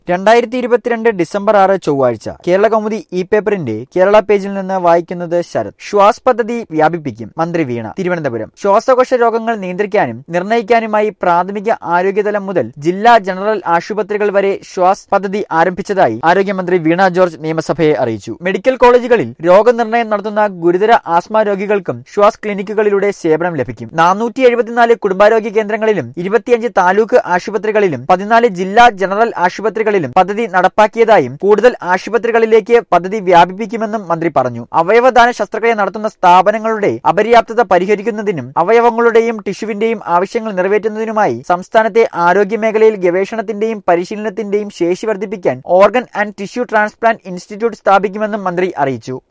രണ്ടായിരത്തി ഇരുപത്തിരണ്ട് ഡിസംബർ ആറ് ചൊവ്വാഴ്ച കേരള കൗമുദി ഇ പേപ്പറിന്റെ കേരള പേജിൽ നിന്ന് വായിക്കുന്നത് ശരത് ശ്വാസ് പദ്ധതി വ്യാപിപ്പിക്കും മന്ത്രി വീണ തിരുവനന്തപുരം ശ്വാസകോശ രോഗങ്ങൾ നിയന്ത്രിക്കാനും നിർണ്ണയിക്കാനുമായി പ്രാഥമിക ആരോഗ്യതലം മുതൽ ജില്ലാ ജനറൽ ആശുപത്രികൾ വരെ ശ്വാസ് പദ്ധതി ആരംഭിച്ചതായി ആരോഗ്യമന്ത്രി വീണ ജോർജ് നിയമസഭയെ അറിയിച്ചു മെഡിക്കൽ കോളേജുകളിൽ രോഗനിർണയം നടത്തുന്ന ഗുരുതര ആസ്മ രോഗികൾക്കും ശ്വാസ് ക്ലിനിക്കുകളിലൂടെ സേവനം ലഭിക്കും നാനൂറ്റി എഴുപത്തിനാല് കുടുംബാരോഗ്യ കേന്ദ്രങ്ങളിലും ഇരുപത്തിയഞ്ച് താലൂക്ക് ആശുപത്രികളിലും പതിനാല് ജില്ലാ ജനറൽ ആശുപത്രികളിലും പദ്ധതി നടപ്പാക്കിയതായും കൂടുതൽ ആശുപത്രികളിലേക്ക് പദ്ധതി വ്യാപിപ്പിക്കുമെന്നും മന്ത്രി പറഞ്ഞു അവയവദാന ശസ്ത്രക്രിയ നടത്തുന്ന സ്ഥാപനങ്ങളുടെ അപര്യാപ്തത പരിഹരിക്കുന്നതിനും അവയവങ്ങളുടെയും ടിഷ്യുവിന്റെയും ആവശ്യങ്ങൾ നിറവേറ്റുന്നതിനുമായി സംസ്ഥാനത്തെ ആരോഗ്യ മേഖലയിൽ ഗവേഷണത്തിന്റെയും പരിശീലനത്തിന്റെയും ശേഷി വർദ്ധിപ്പിക്കാൻ organ and tissue transplant institute സ്ഥാപിക്കുമെന്നും മന്ത്രി അറിയിച്ചു